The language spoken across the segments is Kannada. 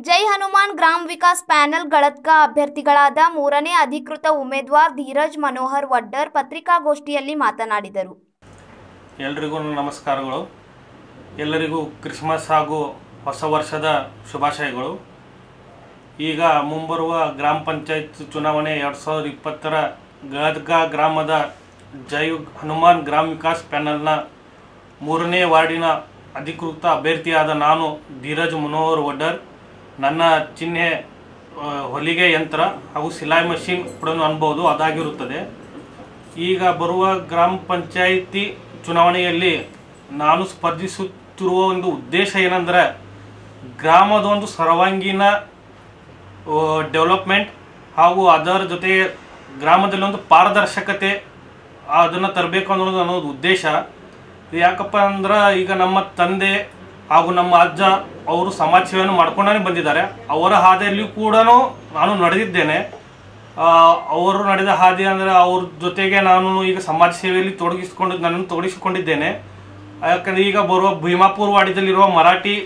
ಜೈ ಹನುಮಾನ್ ಗ್ರಾಮ್ ವಿಕಾಸ್ ಪ್ಯಾನೆಲ್ ಗಳತ್ಕ ಅಭ್ಯರ್ಥಿಗಳಾದ ಮೂರನೇ ಅಧಿಕೃತ ಉಮೇದ್ವಾರ್ ಧೀರಜ್ ಮನೋಹರ್ ವಡ್ಡರ್ ಪತ್ರಿಕಾಗೋಷ್ಠಿಯಲ್ಲಿ ಮಾತನಾಡಿದರು ಎಲ್ರಿಗೂ ನನ್ನ ನಮಸ್ಕಾರಗಳು ಎಲ್ಲರಿಗೂ ಕ್ರಿಸ್ಮಸ್ ಹಾಗೂ ಹೊಸ ವರ್ಷದ ಶುಭಾಶಯಗಳು ಈಗ ಮುಂಬರುವ ಗ್ರಾಮ ಪಂಚಾಯತ್ ಚುನಾವಣೆ ಎರಡು ಸಾವಿರದ ಇಪ್ಪತ್ತರ ಗದಗ ಗ್ರಾಮದ ಜೈ ಹನುಮಾನ್ ಗ್ರಾಮ ವಿಕಾಸ್ ಪ್ಯಾನಲ್ನ ಮೂರನೇ ವಾರ್ಡಿನ ಅಧಿಕೃತ ಅಭ್ಯರ್ಥಿಯಾದ ನಾನು ಧೀರಜ್ ಮನೋಹರ್ ವಡ್ಡರ್ ನನ್ನ ಚಿಹ್ನೆ ಆ, ಹೊಲಿಗೆ ಯಂತ್ರ ಹಾಗೂ ಸಿಲಾಯಿ ಮಷೀನ್ ಕೂಡ ಅನ್ಬೋದು ಅದಾಗಿರುತ್ತದೆ ಈಗ ಬರುವ ಗ್ರಾಮ ಪಂಚಾಯಿತಿ ಚುನಾವಣೆಯಲ್ಲಿ ನಾನು ಸ್ಪರ್ಧಿಸುತ್ತಿರುವ ಒಂದು ಉದ್ದೇಶ ಏನಂದ್ರೆ ಗ್ರಾಮದ ಒಂದು ಸರ್ವಾಂಗೀಣ ಡೆವಲಪ್ಮೆಂಟ್ ಹಾಗೂ ಅದರ ಜೊತೆ ಗ್ರಾಮದಲ್ಲಿ ಒಂದು ಪಾರದರ್ಶಕತೆ ಅದನ್ನು ತರಬೇಕು ಅನ್ನೋದು ಅನ್ನೋದು ಉದ್ದೇಶ ಇದು ಯಾಕಪ್ಪ ಅಂದ್ರೆ ಈಗ ನಮ್ಮ ತಂದೆ ಹಾಗೂ ನಮ್ಮ ಅಜ್ಜ ಅವರು ಸಮಾಜ ಸೇವೆಯನ್ನು ಮಾಡ್ಕೊಂಡೇ ಬಂದಿದ್ದಾರೆ ಅವರ ಹಾದಿಯಲ್ಲಿಯೂ ಕೂಡ ನಾನು ನಡೆದಿದ್ದೇನೆ ಆ, ಅವರು ನಡೆದ ಹಾದಿ ಅಂದರೆ ಅವ್ರ ಜೊತೆಗೆ ನಾನು ಈಗ ಸಮಾಜ ಸೇವೆಯಲ್ಲಿ ತೊಡಗಿಸಿಕೊಂಡು ನನ್ನನ್ನು ತೊಡಗಿಸಿಕೊಂಡಿದ್ದೇನೆ ಯಾಕಂದರೆ ಈಗ ಬರುವ ಭೀಮಾಪುರ ವಾಡಿದಲ್ಲಿರುವ ಮರಾಠಿ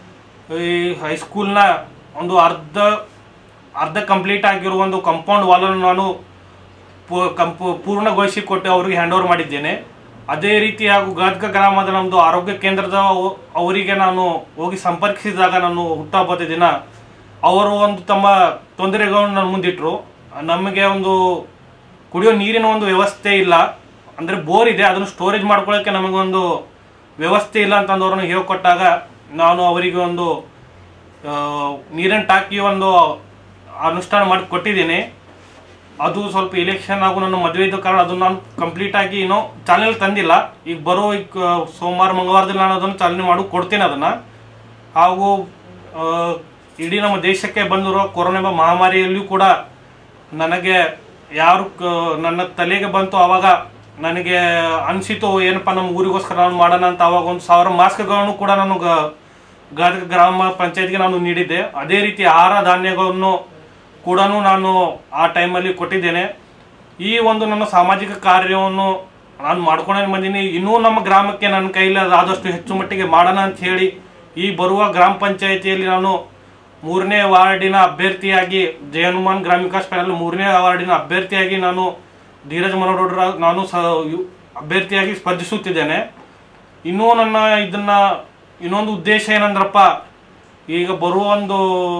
ಈ ಹೈಸ್ಕೂಲ್ನ ಒಂದು ಅರ್ಧ ಅರ್ಧ ಕಂಪ್ಲೀಟ್ ಆಗಿರುವ ಒಂದು ಕಂಪೌಂಡ್ ವಾಲನ್ನು ನಾನು ಪೂ- ಕಂಪು ಪೂರ್ಣಗೊಳಿಸಿ ಕೊಟ್ಟು ಅವರಿಗೆ ಹ್ಯಾಂಡ್ ಓವರ್ ಮಾಡಿದ್ದೇನೆ ಅದೇ ರೀತಿ ಹಾಗೂ ಗದಗ ಗ್ರಾಮದ ನಮ್ಮದು ಆರೋಗ್ಯ ಕೇಂದ್ರದ ಅವ- ಅವರಿಗೆ ನಾನು ಹೋಗಿ ಸಂಪರ್ಕಿಸಿದಾಗ ನಾನು ಹುಟ್ಟಹಬ್ಬದ ದಿನ ಅವರು ಒಂದು ತಮ್ಮ ತೊಂದರೆಗಳನ್ನು ನನ್ನ ಮುಂದಿಟ್ಟರು ನಮಗೆ ಒಂದು ಕುಡಿಯೋ ನೀರಿನ ಒಂದು ವ್ಯವಸ್ಥೆ ಇಲ್ಲ ಅಂದರೆ ಬೋರ್ ಇದೆ ಅದನ್ನು ಸ್ಟೋರೇಜ್ ಮಾಡ್ಕೊಳ್ಳೋಕ್ಕೆ ನಮಗೊಂದು ವ್ಯವಸ್ಥೆ ಇಲ್ಲ ಅಂತಂದು ಅವ್ರನ್ನ ಹೇಳ್ಕೊಟ್ಟಾಗ ನಾನು ಅವರಿಗೆ ಒಂದು ಆ, ನೀರಿನ ಟಾಕಿ ಒಂದು ಅನುಷ್ಠಾನ ಮಾಡಿ ಕೊಟ್ಟಿದ್ದೀನಿ ಅದು ಸ್ವಲ್ಪ ಇಲೆಕ್ಷನ್ ಹಾಗೂ ನನ್ನ ಮದುವೆ ಇದ್ದ ಕಾರಣ ಅದನ್ನು ನಾನು ಕಂಪ್ಲೀಟ್ ಆಗಿ ಇನ್ನೂ ಚಾಲನೆ ತಂದಿಲ್ಲ ಈಗ ಬರೋ ಈಗ ಸೋಮವಾರ ಮಂಗಳವಾರದಲ್ಲಿ ನಾನು ಅದನ್ನು ಚಾಲನೆ ಮಾಡಿ ಕೊಡ್ತೀನಿ ಅದನ್ನು ಹಾಗೂ ಆ, ಇಡೀ ನಮ್ಮ ದೇಶಕ್ಕೆ ಬಂದಿರುವ ಕೊರೋನಾ ಎಂಬ ಮಹಾಮಾರಿಯಲ್ಲಿಯೂ ಕೂಡ ನನಗೆ ಯಾರು ಕ- ನನ್ನ ತಲೆಗೆ ಬಂತು ಆವಾಗ ನನಗೆ ಅನಿಸಿತು ಏನಪ್ಪ ನಮ್ಮ ಊರಿಗೋಸ್ಕರ ನಾನು ಮಾಡೋಣ ಅಂತ ಅವಾಗ ಒಂದು ಸಾವಿರ ಮಾಸ್ಕ್ಗಳನ್ನು ಕೂಡ ನಾನು ಗ- ಗದಗ ಗ್ರಾಮ ಪಂಚಾಯತ್ಗೆ ನಾನು ನೀಡಿದ್ದೆ ಅದೇ ರೀತಿ ಆಹಾರ ಧಾನ್ಯಗಳನ್ನು ಕೂಡ ನಾನು ಆ ಟೈಮಲ್ಲಿ ಕೊಟ್ಟಿದ್ದೇನೆ ಈ ಒಂದು ನನ್ನ ಸಾಮಾಜಿಕ ಕಾರ್ಯವನ್ನು ನಾನು ಮಾಡ್ಕೊಂಡೇ ಬಂದೀನಿ ಇನ್ನೂ ನಮ್ಮ ಗ್ರಾಮಕ್ಕೆ ನನ್ನ ಕೈಲಿ ಆದಷ್ಟು ಹೆಚ್ಚು ಮಟ್ಟಿಗೆ ಮಾಡೋಣ ಅಂತ ಹೇಳಿ ಈ ಬರುವ ಗ್ರಾಮ ಪಂಚಾಯಿತಿಯಲ್ಲಿ ನಾನು ಮೂರನೇ ವಾರ್ಡಿನ ಅಭ್ಯರ್ಥಿಯಾಗಿ ಜಯ ಹನುಮಾನ್ ಗ್ರಾಮ ವಿಕಾಸ್ ಪ್ಯಾನಲ್ ಮೂರನೇ ವಾರ್ಡಿನ ಅಭ್ಯರ್ಥಿಯಾಗಿ ನಾನು ಧೀರಜ್ ಮನೋಹರ್ ನಾನು ಸ ಯು- ಅಭ್ಯರ್ಥಿಯಾಗಿ ಸ್ಪರ್ಧಿಸುತ್ತಿದ್ದೇನೆ ಇನ್ನೂ ನನ್ನ ಇದನ್ನ ಇನ್ನೊಂದು ಉದ್ದೇಶ ಏನಂದ್ರಪ್ಪ ಈಗ ಬರುವ ಒಂದು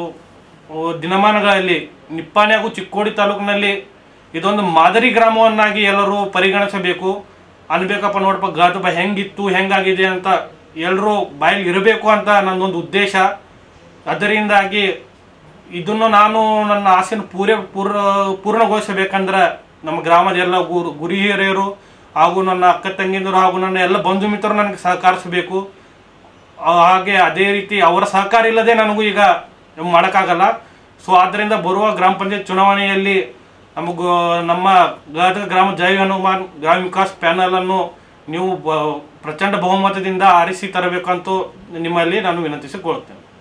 ಆ, ದಿನಮಾನಗಳಲ್ಲಿ ನಿಪ್ಪಾಣಿ ಹಾಗೂ ಚಿಕ್ಕೋಡಿ ತಾಲೂಕಿನಲ್ಲಿ ಇದೊಂದು ಮಾದರಿ ಗ್ರಾಮವನ್ನಾಗಿ ಎಲ್ಲರೂ ಪರಿಗಣಿಸಬೇಕು ಅನ್ಬೇಕಪ್ಪ ನೋಡಪ್ಪ ಗದಬ ಹೆಂಗಿತ್ತು ಹೆಂಗಾಗಿದೆ ಅಂತ ಎಲ್ಲರೂ ಬಾಯಲ್ಲಿ ಇರಬೇಕು ಅಂತ ನನ್ನೊಂದು ಉದ್ದೇಶ ಅದರಿಂದಾಗಿ ಇದನ್ನು ನಾನು ನನ್ನ ಆಸೆಯನ್ನು ಪೂರ ಪೂರ್ಣ ಪೂರ್ಣಗೊಳಿಸಬೇಕಂದ್ರೆ ನಮ್ಮ ಗ್ರಾಮದ ಎಲ್ಲ ಗುರು ಗುರಿ ಹಿರಿಯರು ಹಾಗೂ ನನ್ನ ಅಕ್ಕ ತಂಗಿಯರು ಹಾಗೂ ನನ್ನ ಎಲ್ಲ ಬಂಧು ಮಿತ್ರರು ನನಗೆ ಸಹಕರಿಸಬೇಕು ಆ, ಹಾಗೆ ಅದೇ ರೀತಿ ಅವರ ಸಹಕಾರ ಇಲ್ಲದೆ ನನಗೂ ಈಗ ಮಾಡೋಕ್ಕಾಗಲ್ಲ ಸೊ ಆದ್ದರಿಂದ ಬರುವ ಗ್ರಾಮ ಪಂಚಾಯತ್ ಚುನಾವಣೆಯಲ್ಲಿ ನಮಗೂ ನಮ್ಮ ಗದಗ ಗ್ರಾಮ ಜೈ ಹನುಮಾನ್ ಗ್ರಾಮ ವಿಕಾಸ್ ಪ್ಯಾನಲ್ ಅನ್ನು ನೀವು ಬ- ಪ್ರಚಂಡ ಬಹುಮತದಿಂದ ಆರಿಸಿ ತರಬೇಕಂತೂ ನಿಮ್ಮಲ್ಲಿ ನಾನು ವಿನಂತಿಸಿಕೊಳ್ಳುತ್ತೇನೆ